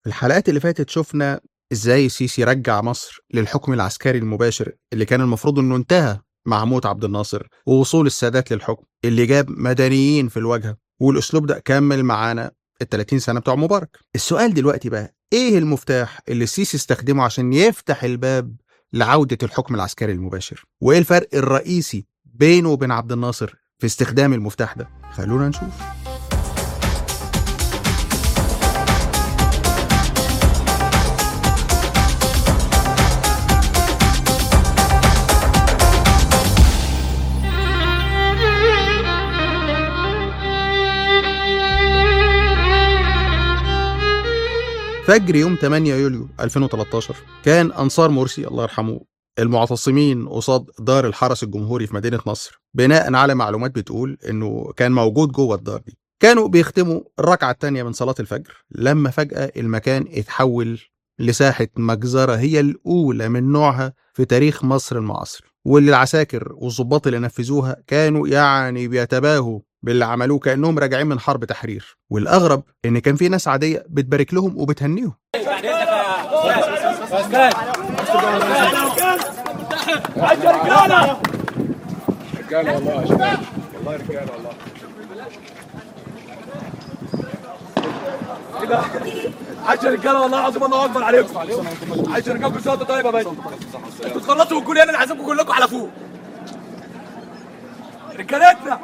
في الحلقات اللي فاتت شفنا ازاي السيسي رجع مصر للحكم العسكري المباشر اللي كان المفروض انه انتهى مع موت عبد الناصر ووصول السادات للحكم اللي جاب مدنيين في الواجهه والاسلوب ده كمل معانا ال 30 سنه بتوع مبارك. السؤال دلوقتي بقى ايه المفتاح اللي السيسي استخدمه عشان يفتح الباب لعوده الحكم العسكري المباشر؟ وايه الفرق الرئيسي بينه وبين عبد الناصر في استخدام المفتاح ده؟ خلونا نشوف. فجر يوم 8 يوليو 2013 كان أنصار مرسي الله يرحمه المعتصمين قصاد دار الحرس الجمهوري في مدينة نصر بناء على معلومات بتقول إنه كان موجود جوه الدار دي كانوا بيختموا الركعة الثانية من صلاة الفجر لما فجأة المكان اتحول لساحة مجزرة هي الأولى من نوعها في تاريخ مصر المعاصر واللي العساكر والظباط اللي نفذوها كانوا يعني بيتباهوا باللي عملوه كانهم راجعين من حرب تحرير والاغرب ان كان في ناس عاديه بتبارك لهم وبتهنيهم رجاله والله يا شباب والله رجاله والله كده عايش يا رجاله والله العظيم الله اكبر عليكم عايش يا رجاله كل سنه وانتم طيبه باين انتوا تخلصوا وتقولوا انا عايزكم كلكم على فوق رجالتنا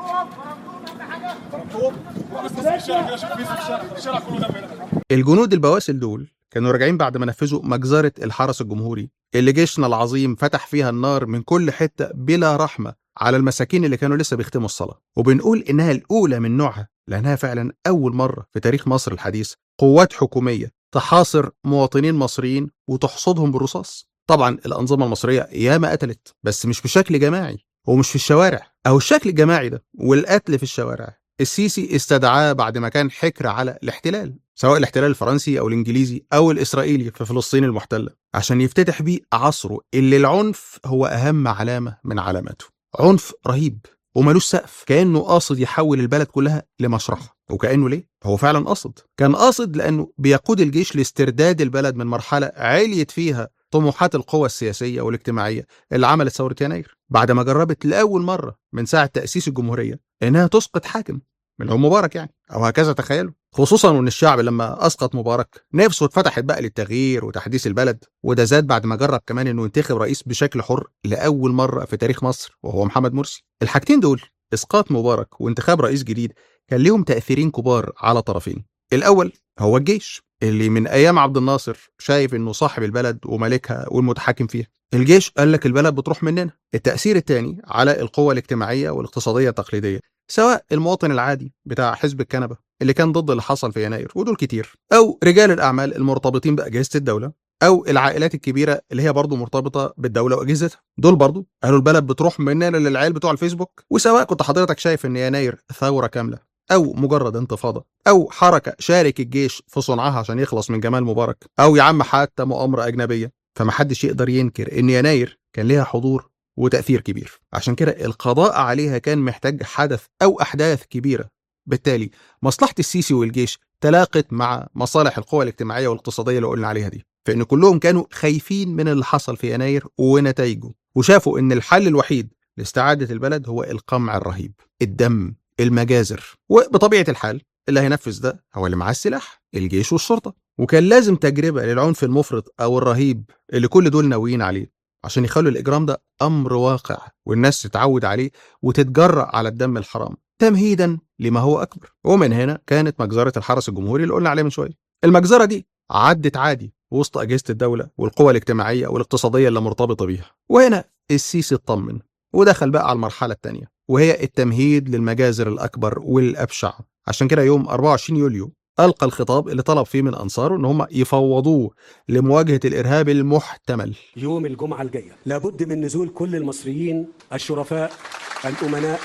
الجنود البواسل دول كانوا راجعين بعد ما نفذوا مجزرة الحرس الجمهوري اللي جيشنا العظيم فتح فيها النار من كل حتة بلا رحمة على المساكين اللي كانوا لسه بيختموا الصلاة وبنقول إنها الأولى من نوعها لأنها فعلا أول مرة في تاريخ مصر الحديث قوات حكومية تحاصر مواطنين مصريين وتحصدهم بالرصاص طبعا الأنظمة المصرية ياما قتلت بس مش بشكل جماعي ومش في الشوارع أو الشكل الجماعي ده والقتل في الشوارع السيسي استدعاه بعد ما كان حكر على الاحتلال سواء الاحتلال الفرنسي او الانجليزي او الاسرائيلي في فلسطين المحتله عشان يفتتح بيه عصره اللي العنف هو اهم علامه من علاماته عنف رهيب وملوش سقف كانه قاصد يحول البلد كلها لمشرحه وكانه ليه هو فعلا قاصد كان قاصد لانه بيقود الجيش لاسترداد البلد من مرحله عليت فيها طموحات القوى السياسيه والاجتماعيه اللي عملت ثوره يناير بعد ما جربت لاول مره من ساعه تاسيس الجمهوريه انها تسقط حاكم من هو مبارك يعني او هكذا تخيلوا خصوصا ان الشعب لما اسقط مبارك نفسه اتفتحت بقى للتغيير وتحديث البلد وده زاد بعد ما جرب كمان انه ينتخب رئيس بشكل حر لاول مره في تاريخ مصر وهو محمد مرسي الحاجتين دول اسقاط مبارك وانتخاب رئيس جديد كان ليهم تاثيرين كبار على طرفين الاول هو الجيش اللي من ايام عبد الناصر شايف انه صاحب البلد ومالكها والمتحكم فيها الجيش قال لك البلد بتروح مننا التاثير الثاني على القوى الاجتماعيه والاقتصاديه التقليديه سواء المواطن العادي بتاع حزب الكنبه اللي كان ضد اللي حصل في يناير ودول كتير او رجال الاعمال المرتبطين باجهزه الدوله او العائلات الكبيره اللي هي برضه مرتبطه بالدوله واجهزتها دول برضه قالوا البلد بتروح مننا للعيال بتوع الفيسبوك وسواء كنت حضرتك شايف ان يناير ثوره كامله او مجرد انتفاضه او حركه شارك الجيش في صنعها عشان يخلص من جمال مبارك او يا عم حتى مؤامره اجنبيه فمحدش يقدر ينكر ان يناير كان ليها حضور وتاثير كبير عشان كده القضاء عليها كان محتاج حدث او احداث كبيره بالتالي مصلحه السيسي والجيش تلاقت مع مصالح القوى الاجتماعيه والاقتصاديه اللي قلنا عليها دي فان كلهم كانوا خايفين من اللي حصل في يناير ونتائجه وشافوا ان الحل الوحيد لاستعاده البلد هو القمع الرهيب الدم المجازر وبطبيعه الحال اللي هينفذ ده هو اللي معاه السلاح الجيش والشرطه وكان لازم تجربه للعنف المفرط او الرهيب اللي كل دول ناويين عليه عشان يخلوا الاجرام ده امر واقع والناس تتعود عليه وتتجرأ على الدم الحرام تمهيدا لما هو اكبر ومن هنا كانت مجزره الحرس الجمهوري اللي قلنا عليه من شويه المجزره دي عدت عادي وسط اجهزه الدوله والقوى الاجتماعيه والاقتصاديه اللي مرتبطه بيها وهنا السيسي اطمن ودخل بقى على المرحله الثانيه وهي التمهيد للمجازر الاكبر والابشع عشان كده يوم 24 يوليو ألقى الخطاب اللي طلب فيه من أنصاره إن هم يفوضوه لمواجهة الإرهاب المحتمل يوم الجمعة الجاية لابد من نزول كل المصريين الشرفاء الأمناء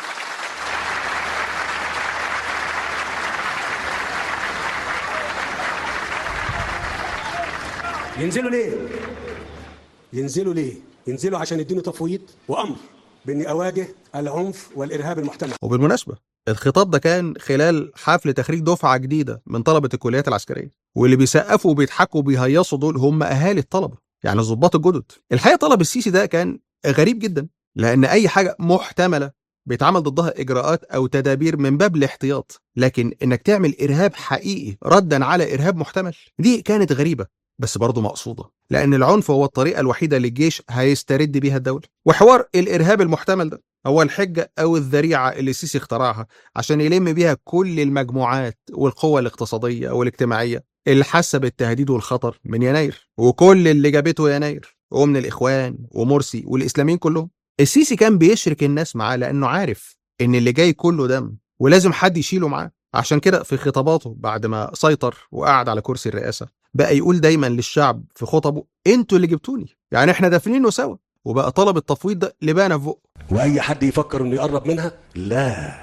ينزلوا ليه؟ ينزلوا ليه؟ ينزلوا عشان يدوني تفويض وأمر بإني أواجه العنف والإرهاب المحتمل وبالمناسبة الخطاب ده كان خلال حفل تخريج دفعة جديدة من طلبة الكليات العسكرية واللي بيسقفوا وبيضحكوا وبيهيصوا دول هم اهالي الطلبه يعني الضباط الجدد الحقيقه طلب السيسي ده كان غريب جدا لان اي حاجه محتمله بيتعمل ضدها اجراءات او تدابير من باب الاحتياط لكن انك تعمل ارهاب حقيقي ردا على ارهاب محتمل دي كانت غريبه بس برضه مقصوده لان العنف هو الطريقه الوحيده اللي الجيش هيسترد بيها الدوله وحوار الارهاب المحتمل ده هو الحجه او الذريعه اللي السيسي اخترعها عشان يلم بيها كل المجموعات والقوى الاقتصاديه والاجتماعيه اللي حاسه بالتهديد والخطر من يناير وكل اللي جابته يناير ومن الاخوان ومرسي والاسلاميين كلهم السيسي كان بيشرك الناس معاه لانه عارف ان اللي جاي كله دم ولازم حد يشيله معاه عشان كده في خطاباته بعد ما سيطر وقعد على كرسي الرئاسه بقى يقول دايما للشعب في خطبه انتوا اللي جبتوني يعني احنا دافنينه سوا وبقى طلب التفويض ده لبانه في بقه واي حد يفكر انه يقرب منها لا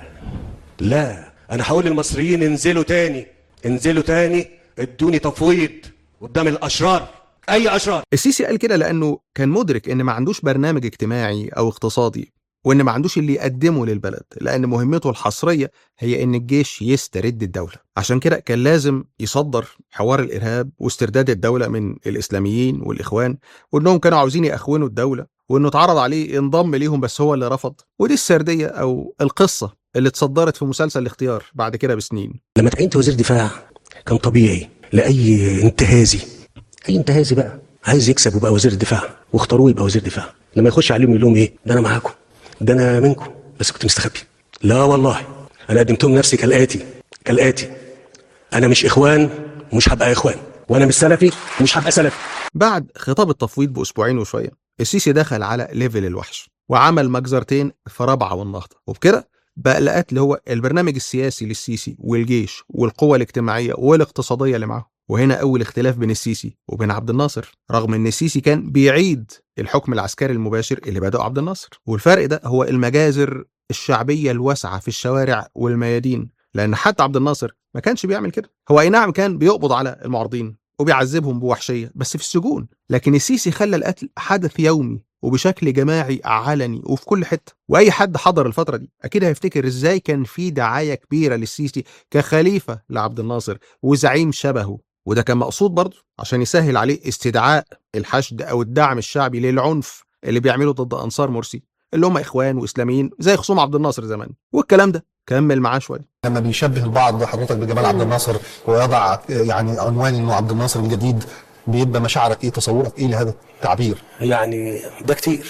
لا انا هقول للمصريين انزلوا تاني انزلوا تاني ادوني تفويض قدام الاشرار اي اشرار السيسي قال كده لانه كان مدرك ان ما عندوش برنامج اجتماعي او اقتصادي وان ما عندوش اللي يقدمه للبلد لان مهمته الحصريه هي ان الجيش يسترد الدوله عشان كده كان لازم يصدر حوار الارهاب واسترداد الدوله من الاسلاميين والاخوان وانهم كانوا عاوزين يأخونوا الدوله وانه اتعرض عليه ينضم ليهم بس هو اللي رفض ودي السرديه او القصه اللي اتصدرت في مسلسل الاختيار بعد كده بسنين لما تعينت وزير دفاع كان طبيعي لاي انتهازي اي انتهازي بقى عايز يكسب ويبقى وزير الدفاع واختاروه يبقى وزير دفاع لما يخش عليهم يقول لهم ايه ده انا معاكم ده انا منكم بس كنت مستخبي لا والله انا قدمت لهم نفسي كالاتي كالاتي انا مش اخوان ومش هبقى اخوان وانا مش سلفي ومش هبقى سلفي بعد خطاب التفويض باسبوعين وشويه السيسي دخل على ليفل الوحش وعمل مجزرتين في رابعه والنهضه وبكده بقى لقت اللي هو البرنامج السياسي للسيسي والجيش والقوى الاجتماعيه والاقتصاديه اللي معاه وهنا اول اختلاف بين السيسي وبين عبد الناصر رغم ان السيسي كان بيعيد الحكم العسكري المباشر اللي بدأه عبد الناصر والفرق ده هو المجازر الشعبيه الواسعه في الشوارع والميادين لان حتى عبد الناصر ما كانش بيعمل كده هو اي نعم كان بيقبض على المعارضين وبيعذبهم بوحشيه بس في السجون لكن السيسي خلى القتل حدث يومي وبشكل جماعي علني وفي كل حته واي حد حضر الفتره دي اكيد هيفتكر ازاي كان في دعايه كبيره للسيسي كخليفه لعبد الناصر وزعيم شبهه وده كان مقصود برضه عشان يسهل عليه استدعاء الحشد او الدعم الشعبي للعنف اللي بيعمله ضد انصار مرسي اللي هم اخوان واسلاميين زي خصوم عبد الناصر زمان والكلام ده كمل معاه شويه لما بيشبه البعض حضرتك بجمال عبد الناصر ويضع يعني عنوان انه عبد الناصر الجديد بيبقى مشاعرك ايه تصورك ايه لهذا التعبير يعني ده كتير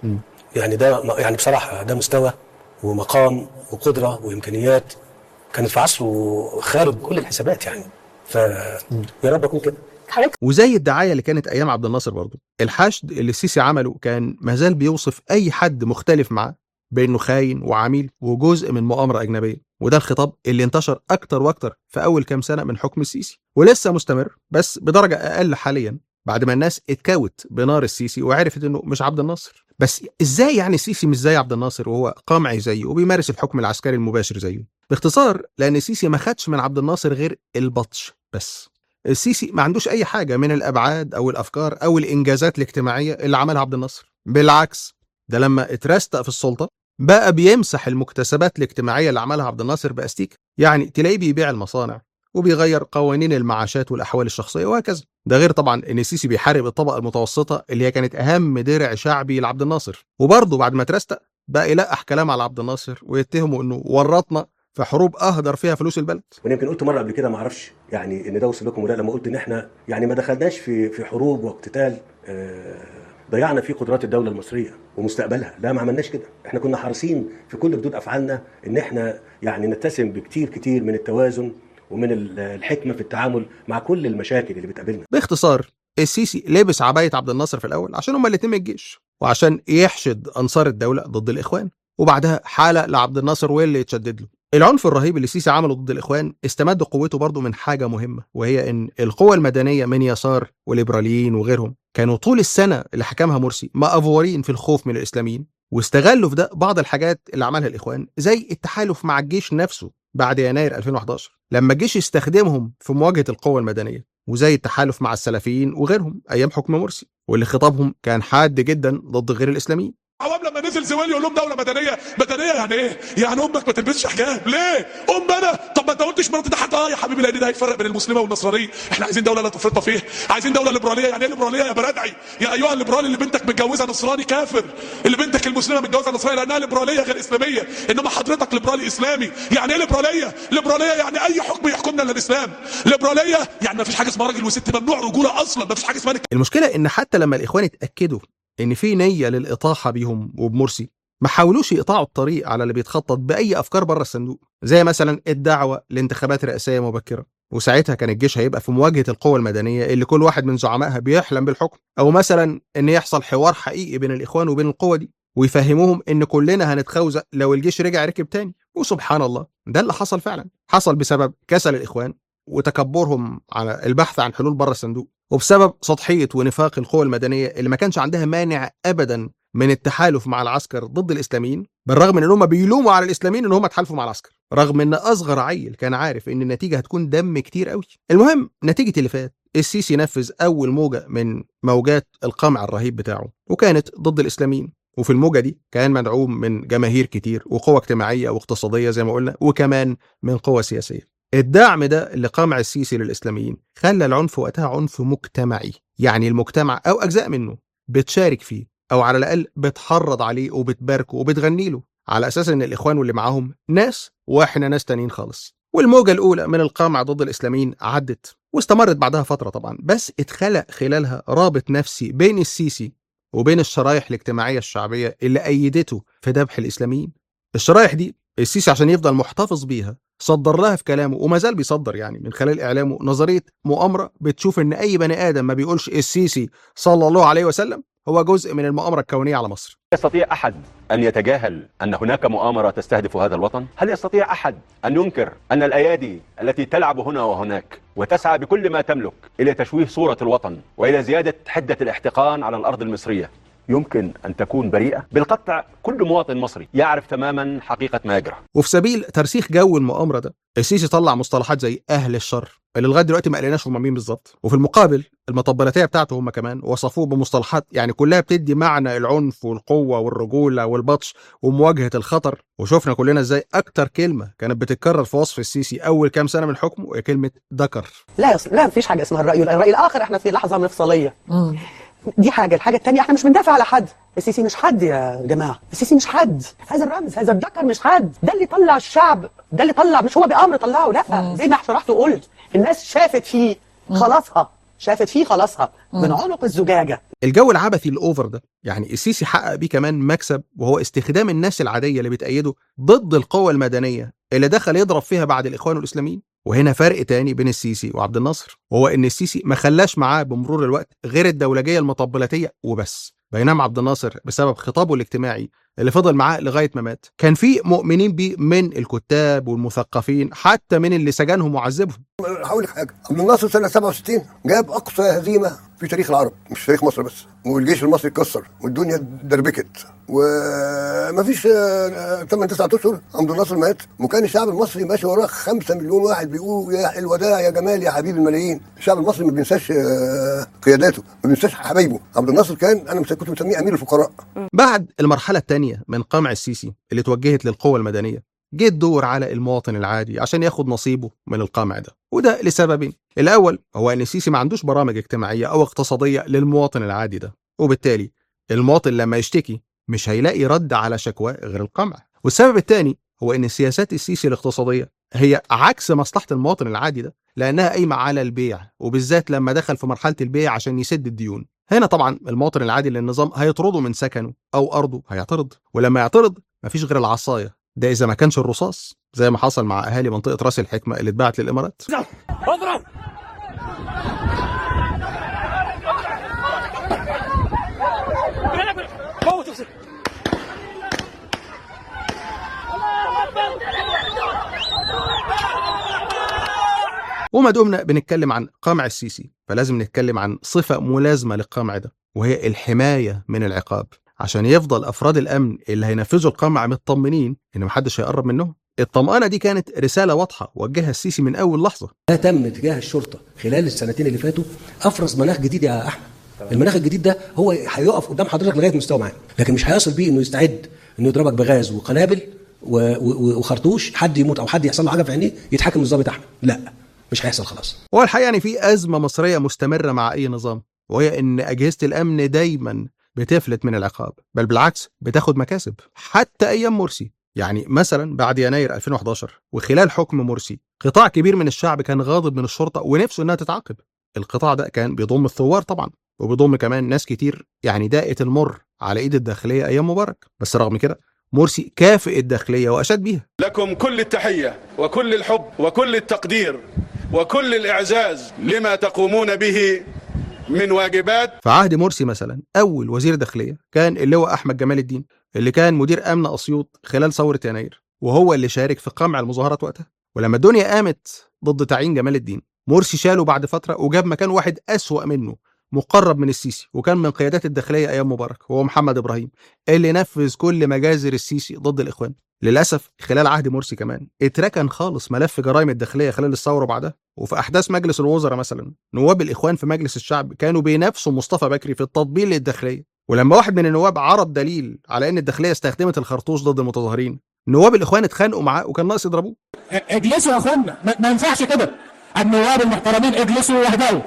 يعني ده يعني بصراحه ده مستوى ومقام وقدره وامكانيات كانت في عصره خارج كل الحسابات يعني فيا رب اكون كده وزي الدعايه اللي كانت ايام عبد الناصر برضه الحشد اللي السيسي عمله كان مازال بيوصف اي حد مختلف معاه بانه خاين وعميل وجزء من مؤامره اجنبيه وده الخطاب اللي انتشر اكتر واكتر في اول كام سنه من حكم السيسي ولسه مستمر بس بدرجه اقل حاليا بعد ما الناس اتكوت بنار السيسي وعرفت انه مش عبد الناصر بس ازاي يعني السيسي مش زي عبد الناصر وهو قمعي زيه وبيمارس الحكم العسكري المباشر زيه باختصار لان السيسي ما خدش من عبد الناصر غير البطش بس السيسي ما عندوش اي حاجه من الابعاد او الافكار او الانجازات الاجتماعيه اللي عملها عبد الناصر بالعكس ده لما اترستق في السلطه بقى بيمسح المكتسبات الاجتماعيه اللي عملها عبد الناصر باستيك يعني تلاقيه بيبيع المصانع وبيغير قوانين المعاشات والاحوال الشخصيه وهكذا ده غير طبعا ان السيسي بيحارب الطبقه المتوسطه اللي هي كانت اهم درع شعبي لعبد الناصر وبرضه بعد ما اترستق بقى يلقح كلام على عبد الناصر ويتهمه انه ورطنا في حروب اهدر فيها فلوس البلد وانا يمكن قلت مره قبل كده ما اعرفش يعني ان ده وصل لكم ولا لما قلت ان احنا يعني ما دخلناش في في حروب واقتتال آه، ضيعنا فيه قدرات الدوله المصريه ومستقبلها لا ما عملناش كده احنا كنا حريصين في كل ردود افعالنا ان احنا يعني نتسم بكتير كتير من التوازن ومن ال- الحكمه في التعامل مع كل المشاكل اللي بتقابلنا باختصار السيسي لبس عبايه عبد الناصر في الاول عشان هما الاتنين من الجيش وعشان يحشد انصار الدوله ضد الاخوان وبعدها حاله لعبد الناصر واللي يتشدد له العنف الرهيب اللي السيسي عمله ضد الاخوان استمد قوته برضه من حاجه مهمه وهي ان القوى المدنيه من يسار وليبراليين وغيرهم كانوا طول السنه اللي حكمها مرسي مأفورين في الخوف من الاسلاميين واستغلوا في ده بعض الحاجات اللي عملها الاخوان زي التحالف مع الجيش نفسه بعد يناير 2011 لما الجيش استخدمهم في مواجهه القوى المدنيه وزي التحالف مع السلفيين وغيرهم ايام حكم مرسي واللي خطابهم كان حاد جدا ضد غير الاسلاميين عوام لما نزل زويل يقول لهم دوله مدنيه مدنيه يعني ايه يعني امك ما تلبسش حجاب ليه ام انا طب ما انت قلتش مراتي ده حد اه يا حبيبي لان ده هيفرق بين المسلمه والنصرانيه احنا عايزين دوله لا تفرطنا فيها عايزين دوله ليبراليه يعني ايه ليبراليه يا بردعي يا ايها الليبرالي اللي بنتك متجوزه نصراني كافر اللي بنتك المسلمه متجوزه نصراني لانها ليبراليه غير اسلاميه انما حضرتك ليبرالي اسلامي يعني ايه ليبراليه ليبراليه يعني اي حكم يحكمنا الا الاسلام ليبراليه يعني ما فيش حاجه اسمها راجل وست ممنوع رجوله اصلا ما فيش حاجه اسمها المشكله ان حتى لما الاخوان اتاكدوا ان في نيه للاطاحه بيهم وبمرسي ما حاولوش يقطعوا الطريق على اللي بيتخطط باي افكار بره الصندوق زي مثلا الدعوه لانتخابات رئاسيه مبكره وساعتها كان الجيش هيبقى في مواجهه القوى المدنيه اللي كل واحد من زعمائها بيحلم بالحكم او مثلا ان يحصل حوار حقيقي بين الاخوان وبين القوى دي ويفهموهم ان كلنا هنتخوزق لو الجيش رجع ركب تاني وسبحان الله ده اللي حصل فعلا حصل بسبب كسل الاخوان وتكبرهم على البحث عن حلول بره الصندوق وبسبب سطحيه ونفاق القوى المدنيه اللي ما كانش عندها مانع ابدا من التحالف مع العسكر ضد الاسلاميين بالرغم من ان هم بيلوموا على الاسلاميين ان هم اتحالفوا مع العسكر رغم ان اصغر عيل كان عارف ان النتيجه هتكون دم كتير قوي المهم نتيجه اللي فات السيسي نفذ اول موجه من موجات القمع الرهيب بتاعه وكانت ضد الاسلاميين وفي الموجة دي كان مدعوم من جماهير كتير وقوى اجتماعية واقتصادية زي ما قلنا وكمان من قوى سياسية الدعم ده لقمع السيسي للإسلاميين خلى العنف وقتها عنف مجتمعي يعني المجتمع أو أجزاء منه بتشارك فيه أو على الأقل بتحرض عليه وبتباركه وبتغني له على أساس إن الإخوان واللي معاهم ناس وإحنا ناس تانيين خالص والموجة الأولى من القمع ضد الإسلاميين عدت واستمرت بعدها فترة طبعا بس اتخلق خلالها رابط نفسي بين السيسي وبين الشرايح الاجتماعية الشعبية اللي أيدته في ذبح الإسلاميين الشرايح دي السيسي عشان يفضل محتفظ بيها صدر لها في كلامه وما زال بيصدر يعني من خلال إعلامه نظرية مؤامرة بتشوف إن أي بني آدم ما بيقولش السيسي صلى الله عليه وسلم هو جزء من المؤامرة الكونية على مصر يستطيع أحد أن يتجاهل أن هناك مؤامرة تستهدف هذا الوطن؟ هل يستطيع أحد أن ينكر أن الأيادي التي تلعب هنا وهناك وتسعى بكل ما تملك إلى تشويه صورة الوطن وإلى زيادة حدة الاحتقان على الأرض المصرية يمكن أن تكون بريئة؟ بالقطع كل مواطن مصري يعرف تماما حقيقة ما يجرى وفي سبيل ترسيخ جو المؤامرة ده السيسي طلع مصطلحات زي أهل الشر اللي لغاية دلوقتي ما قلناش هم مين بالظبط وفي المقابل المطبلاتية بتاعته هم كمان وصفوه بمصطلحات يعني كلها بتدي معنى العنف والقوة والرجولة والبطش ومواجهة الخطر وشفنا كلنا ازاي أكتر كلمة كانت بتتكرر في وصف السيسي أول كام سنة من حكمه هي كلمة ذكر لا يص... لا مفيش حاجه اسمها الراي الراي الاخر احنا في لحظه مفصليه دي حاجه الحاجه الثانيه احنا مش بندافع على حد السيسي مش حد يا جماعه السيسي مش حد هذا الرمز هذا الذكر مش حد ده اللي طلع الشعب ده اللي طلع مش هو بامر طلعه لا زي ما شرحت وقلت الناس شافت فيه خلاصها شافت فيه خلاصها من عنق الزجاجه الجو العبثي الاوفر ده يعني السيسي حقق بيه كمان مكسب وهو استخدام الناس العاديه اللي بتأيده ضد القوى المدنيه اللي دخل يضرب فيها بعد الاخوان والاسلاميين وهنا فرق تاني بين السيسي وعبد الناصر وهو ان السيسي ما خلاش معاه بمرور الوقت غير الدولجيه المطبلاتيه وبس بينما عبد الناصر بسبب خطابه الاجتماعي اللي فضل معاه لغايه ما مات كان في مؤمنين بيه من الكتاب والمثقفين حتى من اللي سجنهم وعذبهم هقول لك حاجه عبد الناصر سنه 67 جاب اقصى هزيمه في تاريخ العرب مش تاريخ مصر بس والجيش المصري اتكسر والدنيا دربكت ومفيش 8 9 اشهر عبد الناصر مات وكان الشعب المصري ماشي وراه 5 مليون واحد بيقولوا يا حلوه ده يا جمال يا حبيب الملايين الشعب المصري ما بينساش آه، قياداته ما بينساش حبايبه عبد الناصر كان انا كنت مسميه امير الفقراء بعد المرحله الثانيه من قمع السيسي اللي توجهت للقوى المدنيه جه الدور على المواطن العادي عشان ياخد نصيبه من القمع ده وده لسببين الاول هو ان السيسي ما عندوش برامج اجتماعيه او اقتصاديه للمواطن العادي ده وبالتالي المواطن لما يشتكي مش هيلاقي رد على شكواه غير القمع والسبب الثاني هو ان سياسات السيسي الاقتصاديه هي عكس مصلحه المواطن العادي ده لانها قايمه على البيع وبالذات لما دخل في مرحله البيع عشان يسد الديون هنا طبعا المواطن العادي للنظام هيطرده من سكنه او ارضه هيعترض ولما يعترض مفيش غير العصايه ده اذا ما كانش الرصاص زي ما حصل مع اهالي منطقه راس الحكمه اللي اتباعت للامارات اضرب موت نفسك وما دمنا بنتكلم عن قمع السيسي فلازم نتكلم عن صفه ملازمه للقمع ده وهي الحمايه من العقاب عشان يفضل افراد الامن اللي هينفذوا القمع مطمنين ان محدش هيقرب منهم الطمأنة دي كانت رسالة واضحة وجهها السيسي من أول لحظة ما تم تجاه الشرطه خلال السنتين اللي فاتوا افرز مناخ جديد يا احمد المناخ الجديد ده هو هيقف قدام حضرتك لغايه مستوى معين لكن مش هيصل بيه انه يستعد انه يضربك بغاز وقنابل و- و- وخرطوش حد يموت او حد يحصل له حاجه في عينيه يتحكم الضابط احمد لا مش هيحصل خلاص هو الحقيقه يعني في ازمه مصريه مستمره مع اي نظام وهي ان اجهزه الامن دايما بتفلت من العقاب بل بالعكس بتاخد مكاسب حتى ايام مرسي يعني مثلا بعد يناير 2011 وخلال حكم مرسي قطاع كبير من الشعب كان غاضب من الشرطه ونفسه انها تتعاقب القطاع ده كان بيضم الثوار طبعا وبيضم كمان ناس كتير يعني داقت المر على ايد الداخليه ايام مبارك بس رغم كده مرسي كافئ الداخليه واشاد بيها لكم كل التحية وكل الحب وكل التقدير وكل الإعزاز لما تقومون به من واجبات في عهد مرسي مثلا اول وزير داخليه كان اللواء احمد جمال الدين اللي كان مدير امن اسيوط خلال ثوره يناير وهو اللي شارك في قمع المظاهرات وقتها ولما الدنيا قامت ضد تعيين جمال الدين مرسي شاله بعد فتره وجاب مكان واحد اسوا منه مقرب من السيسي وكان من قيادات الداخليه ايام مبارك وهو محمد ابراهيم اللي نفذ كل مجازر السيسي ضد الاخوان للاسف خلال عهد مرسي كمان اتركن خالص ملف جرائم الداخليه خلال الثوره بعدها وفي احداث مجلس الوزراء مثلا نواب الاخوان في مجلس الشعب كانوا بينافسوا مصطفى بكري في التطبيل للداخليه ولما واحد من النواب عرض دليل على ان الداخليه استخدمت الخرطوش ضد المتظاهرين نواب الاخوان اتخانقوا معاه وكان ناقص يضربوه اجلسوا يا اخوانا ما, ما ينفعش كده النواب المحترمين اجلسوا واهدأوا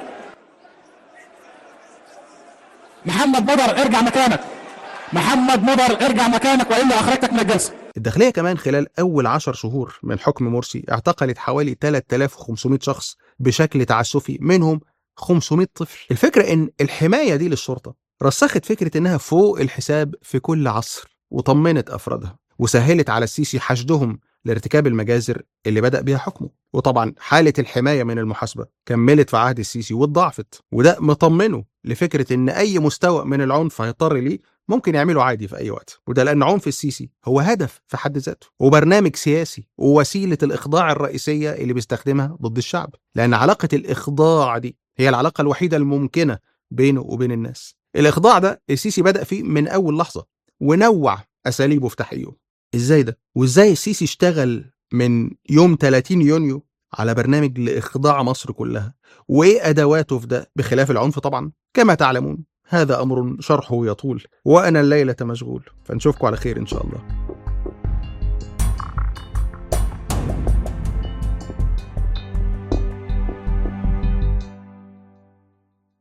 محمد مضر ارجع مكانك محمد مضر ارجع مكانك والا اخرجتك من الجلسه الداخلية كمان خلال أول عشر شهور من حكم مرسي اعتقلت حوالي 3500 شخص بشكل تعسفي منهم 500 طفل الفكرة إن الحماية دي للشرطة رسخت فكرة إنها فوق الحساب في كل عصر وطمنت أفرادها وسهلت على السيسي حشدهم لارتكاب المجازر اللي بدأ بها حكمه وطبعا حالة الحماية من المحاسبة كملت في عهد السيسي واتضاعفت وده مطمنه لفكرة إن أي مستوى من العنف هيضطر ليه ممكن يعمله عادي في أي وقت وده لأن عنف السيسي هو هدف في حد ذاته وبرنامج سياسي ووسيلة الإخضاع الرئيسية اللي بيستخدمها ضد الشعب لأن علاقة الإخضاع دي هي العلاقة الوحيدة الممكنة بينه وبين الناس الإخضاع ده السيسي بدأ فيه من أول لحظة ونوع أساليبه في تحقيقه إزاي ده؟ وإزاي السيسي اشتغل من يوم 30 يونيو على برنامج لإخضاع مصر كلها وإيه أدواته في ده بخلاف العنف طبعا كما تعلمون هذا أمر شرحه يطول وأنا الليلة مشغول فنشوفكم على خير إن شاء الله